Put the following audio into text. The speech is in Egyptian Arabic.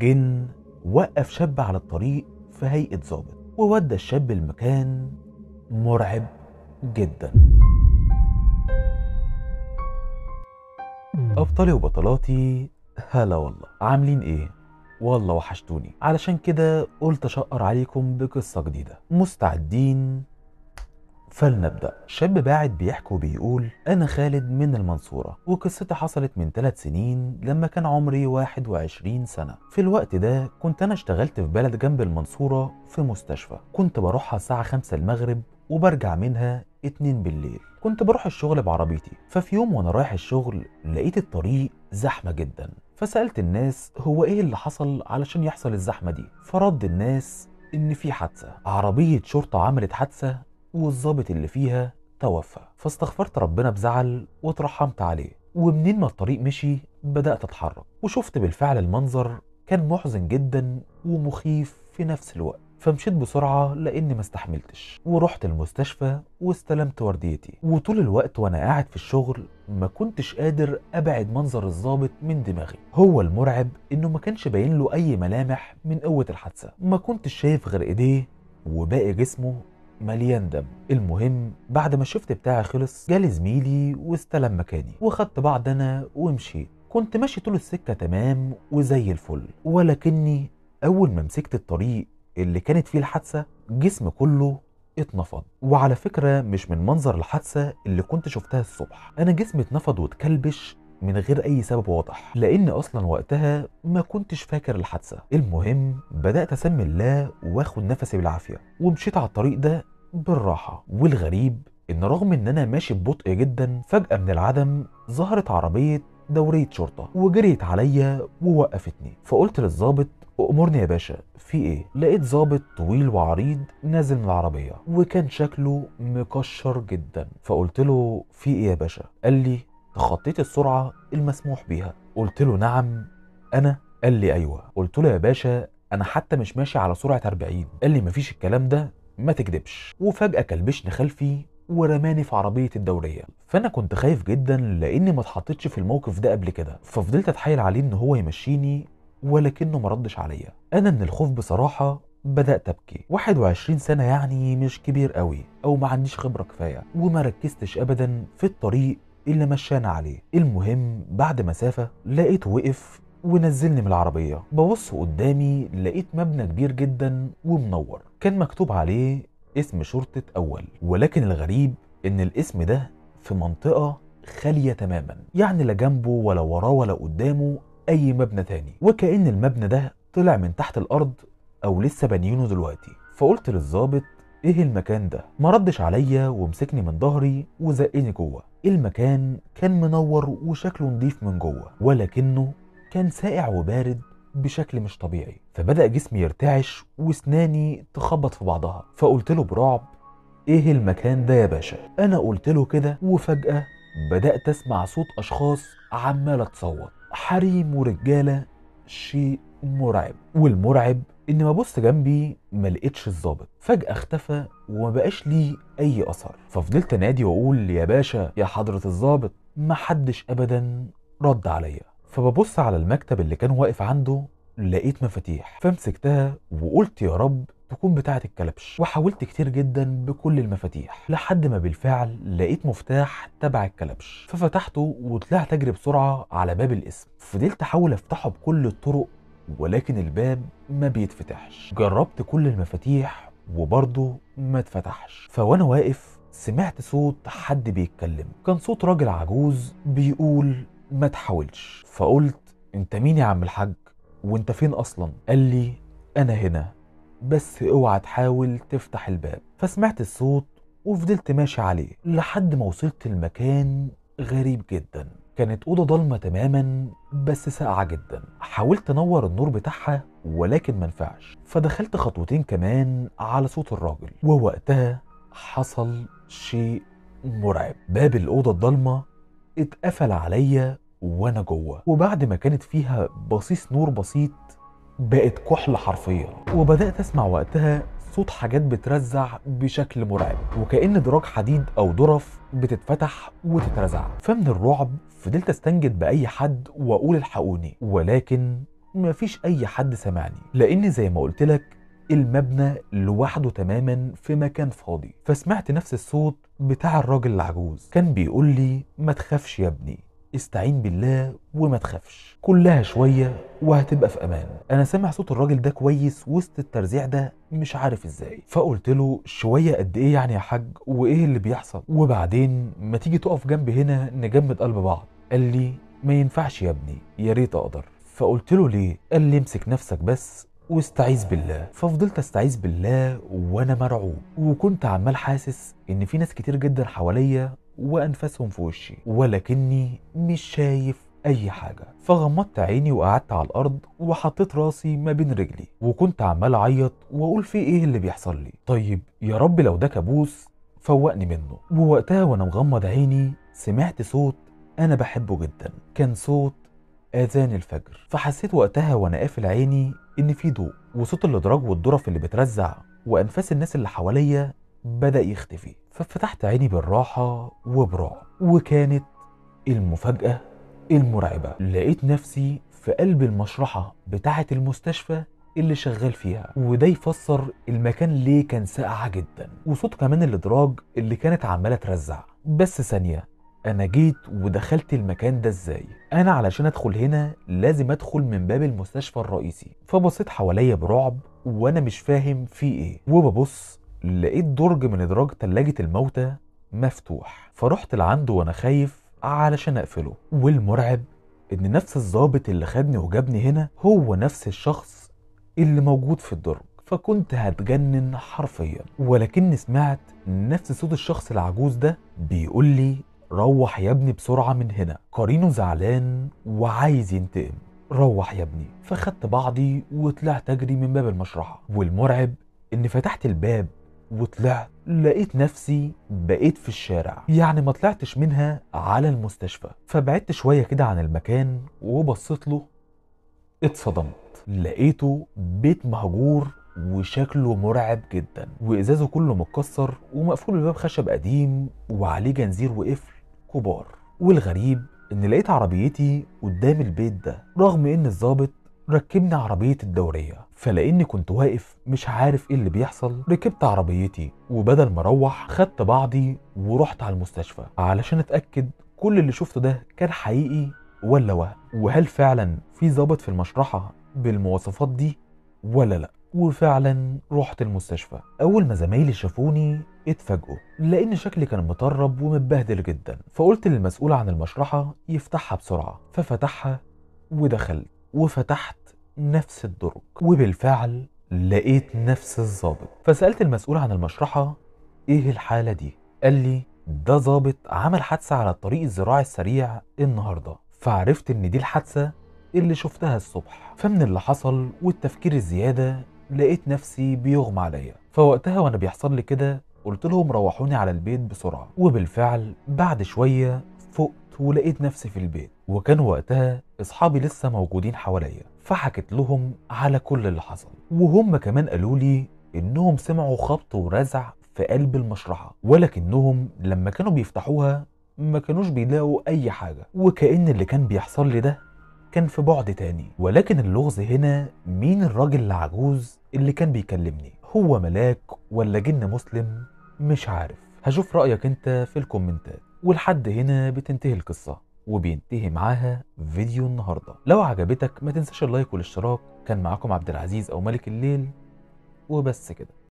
جن وقف شاب على الطريق في هيئة ظابط وودى الشاب المكان مرعب جدا أبطالي وبطلاتي هلا والله عاملين إيه؟ والله وحشتوني علشان كده قلت أشقر عليكم بقصة جديدة مستعدين فلنبدأ شاب باعت بيحكي وبيقول أنا خالد من المنصورة وقصتي حصلت من ثلاث سنين لما كان عمري 21 سنة في الوقت ده كنت أنا اشتغلت في بلد جنب المنصورة في مستشفى كنت بروحها الساعة 5 المغرب وبرجع منها 2 بالليل كنت بروح الشغل بعربيتي ففي يوم وانا رايح الشغل لقيت الطريق زحمة جدا فسألت الناس هو ايه اللي حصل علشان يحصل الزحمة دي فرد الناس ان في حادثة عربية شرطة عملت حادثة والظابط اللي فيها توفى فاستغفرت ربنا بزعل واترحمت عليه ومنين ما الطريق مشي بدأت أتحرك وشفت بالفعل المنظر كان محزن جدا ومخيف في نفس الوقت فمشيت بسرعة لأني ما استحملتش ورحت المستشفى واستلمت ورديتي وطول الوقت وأنا قاعد في الشغل ما كنتش قادر أبعد منظر الضابط من دماغي هو المرعب إنه ما كانش باين له أي ملامح من قوة الحادثة ما كنتش شايف غير إيديه وباقي جسمه مليان دم المهم بعد ما الشفت بتاعي خلص جالي زميلي واستلم مكاني وخدت بعض انا ومشيت كنت ماشي طول السكة تمام وزي الفل ولكني اول ما مسكت الطريق اللي كانت فيه الحادثة جسمي كله اتنفض وعلى فكرة مش من منظر الحادثة اللي كنت شفتها الصبح انا جسمي اتنفض واتكلبش من غير اي سبب واضح لان اصلا وقتها ما كنتش فاكر الحادثه المهم بدات اسمي الله واخد نفسي بالعافيه ومشيت على الطريق ده بالراحه والغريب ان رغم ان انا ماشي ببطء جدا فجاه من العدم ظهرت عربيه دوريه شرطه وجريت عليا ووقفتني فقلت للظابط امرني يا باشا في ايه لقيت ظابط طويل وعريض نازل من العربيه وكان شكله مكشر جدا فقلت له في ايه يا باشا قال لي تخطيت السرعة المسموح بيها قلت له نعم أنا قال لي أيوة قلت له يا باشا أنا حتى مش ماشي على سرعة 40 قال لي مفيش الكلام ده ما تكدبش وفجأة كلبشني خلفي ورماني في عربية الدورية فأنا كنت خايف جدا لأني ما اتحطيتش في الموقف ده قبل كده ففضلت أتحايل عليه إن هو يمشيني ولكنه ما ردش عليا أنا من الخوف بصراحة بدأت أبكي 21 سنة يعني مش كبير قوي أو ما عنديش خبرة كفاية وما ركزتش أبدا في الطريق اللي مشانا عليه المهم بعد مسافة لقيته وقف ونزلني من العربية ببص قدامي لقيت مبنى كبير جدا ومنور كان مكتوب عليه اسم شرطة أول ولكن الغريب إن الاسم ده في منطقة خالية تماما يعني لا جنبه ولا وراه ولا قدامه أي مبنى تاني وكأن المبنى ده طلع من تحت الأرض أو لسه بانيينه دلوقتي فقلت للظابط ايه المكان ده ما ردش عليا ومسكني من ظهري وزقني جوه المكان كان منور وشكله نضيف من جوه ولكنه كان ساقع وبارد بشكل مش طبيعي فبدأ جسمي يرتعش واسناني تخبط في بعضها فقلت له برعب ايه المكان ده يا باشا انا قلت له كده وفجأة بدأت اسمع صوت اشخاص عمالة تصوت حريم ورجالة شيء مرعب والمرعب اني ببص جنبي ما لقيتش الظابط فجأة اختفى وما بقاش ليه اي اثر ففضلت انادي واقول يا باشا يا حضرة الظابط ما حدش ابدا رد عليا فببص على المكتب اللي كان واقف عنده لقيت مفاتيح فمسكتها وقلت يا رب تكون بتاعة الكلبش وحاولت كتير جدا بكل المفاتيح لحد ما بالفعل لقيت مفتاح تبع الكلبش ففتحته وطلعت اجري بسرعة على باب الاسم فضلت احاول افتحه بكل الطرق ولكن الباب ما بيتفتحش جربت كل المفاتيح وبرضه ما اتفتحش فوانا واقف سمعت صوت حد بيتكلم كان صوت راجل عجوز بيقول ما تحاولش فقلت انت مين يا عم الحاج وانت فين اصلا قال لي انا هنا بس اوعى تحاول تفتح الباب فسمعت الصوت وفضلت ماشي عليه لحد ما وصلت المكان غريب جدا كانت أوضة ضلمة تماما بس ساقعة جدا حاولت أنور النور بتاعها ولكن منفعش فدخلت خطوتين كمان على صوت الراجل ووقتها حصل شيء مرعب باب الأوضة الضلمة اتقفل عليا وأنا جوه وبعد ما كانت فيها بصيص نور بسيط بقت كحل حرفيا وبدأت أسمع وقتها صوت حاجات بترزع بشكل مرعب وكأن دراج حديد أو ظرف بتتفتح وتترزع فمن الرعب فضلت استنجد بأي حد وأقول الحقوني ولكن مفيش اي حد سمعني لان زي ما قلت لك المبنى لوحده تماما في مكان فاضي فسمعت نفس الصوت بتاع الراجل العجوز كان بيقول لي ما تخافش يا ابني استعين بالله وما تخافش كلها شوية وهتبقى في أمان أنا سامع صوت الراجل ده كويس وسط الترزيع ده مش عارف إزاي فقلت له شوية قد إيه يعني يا حاج وإيه اللي بيحصل وبعدين ما تيجي تقف جنبي هنا نجمد قلب بعض قال لي ما ينفعش يا ابني يا ريت أقدر فقلت له ليه قال لي امسك نفسك بس واستعيذ بالله ففضلت استعيذ بالله وانا مرعوب وكنت عمال حاسس ان في ناس كتير جدا حواليا وانفاسهم في وشي ولكني مش شايف اي حاجه فغمضت عيني وقعدت على الارض وحطيت راسي ما بين رجلي وكنت عمال اعيط واقول في ايه اللي بيحصل لي طيب يا رب لو ده كابوس فوقني منه ووقتها وانا مغمض عيني سمعت صوت انا بحبه جدا كان صوت اذان الفجر فحسيت وقتها وانا قافل عيني ان في ضوء وصوت الادراج والظرف اللي بترزع وانفاس الناس اللي حواليا بدا يختفي ففتحت عيني بالراحه وبرعب وكانت المفاجاه المرعبه لقيت نفسي في قلب المشرحه بتاعه المستشفى اللي شغال فيها وده يفسر المكان ليه كان ساقعه جدا وصوت كمان الادراج اللي كانت عماله ترزع بس ثانيه انا جيت ودخلت المكان ده ازاي انا علشان ادخل هنا لازم ادخل من باب المستشفى الرئيسي فبصيت حواليا برعب وانا مش فاهم في ايه وببص لقيت درج من ادراج تلاجة الموتى مفتوح فرحت لعنده وانا خايف علشان اقفله والمرعب ان نفس الضابط اللي خدني وجابني هنا هو نفس الشخص اللي موجود في الدرج فكنت هتجنن حرفيا ولكني سمعت نفس صوت الشخص العجوز ده بيقول لي روح يا ابني بسرعة من هنا قرينه زعلان وعايز ينتقم روح يا ابني فخدت بعضي وطلعت اجري من باب المشرحة والمرعب اني فتحت الباب وطلعت لقيت نفسي بقيت في الشارع يعني ما طلعتش منها على المستشفى فبعدت شوية كده عن المكان وبصيت له اتصدمت لقيته بيت مهجور وشكله مرعب جدا وازازه كله متكسر ومقفول بباب خشب قديم وعليه جنزير وقفل كبار والغريب ان لقيت عربيتي قدام البيت ده رغم ان الظابط ركبني عربية الدورية فلاني كنت واقف مش عارف ايه اللي بيحصل ركبت عربيتي وبدل ما اروح خدت بعضي ورحت على المستشفى علشان اتاكد كل اللي شفته ده كان حقيقي ولا وهم وهل فعلا في ظابط في المشرحة بالمواصفات دي ولا لا وفعلا رحت المستشفى اول ما زمايلي شافوني اتفاجئوا لان شكلي كان مطرب ومتبهدل جدا فقلت للمسؤول عن المشرحه يفتحها بسرعه ففتحها ودخلت وفتحت نفس الدرج وبالفعل لقيت نفس الظابط فسالت المسؤول عن المشرحه ايه الحاله دي قال لي ده ظابط عمل حادثه على الطريق الزراعي السريع النهارده فعرفت ان دي الحادثه اللي شفتها الصبح فمن اللي حصل والتفكير الزياده لقيت نفسي بيغمى عليا فوقتها وانا بيحصل لي كده قلت لهم روحوني على البيت بسرعه وبالفعل بعد شويه فقت ولقيت نفسي في البيت وكان وقتها اصحابي لسه موجودين حواليا فحكيت لهم على كل اللي حصل وهم كمان قالوا لي انهم سمعوا خبط ورزع في قلب المشرحه ولكنهم لما كانوا بيفتحوها ما كانوش بيلاقوا اي حاجه وكأن اللي كان بيحصل لي ده كان في بعد تاني ولكن اللغز هنا مين الراجل العجوز اللي كان بيكلمني هو ملاك ولا جن مسلم مش عارف هشوف رأيك انت في الكومنتات ولحد هنا بتنتهي القصة وبينتهي معاها فيديو النهاردة لو عجبتك ما تنساش اللايك والاشتراك كان معاكم عبد العزيز او ملك الليل وبس كده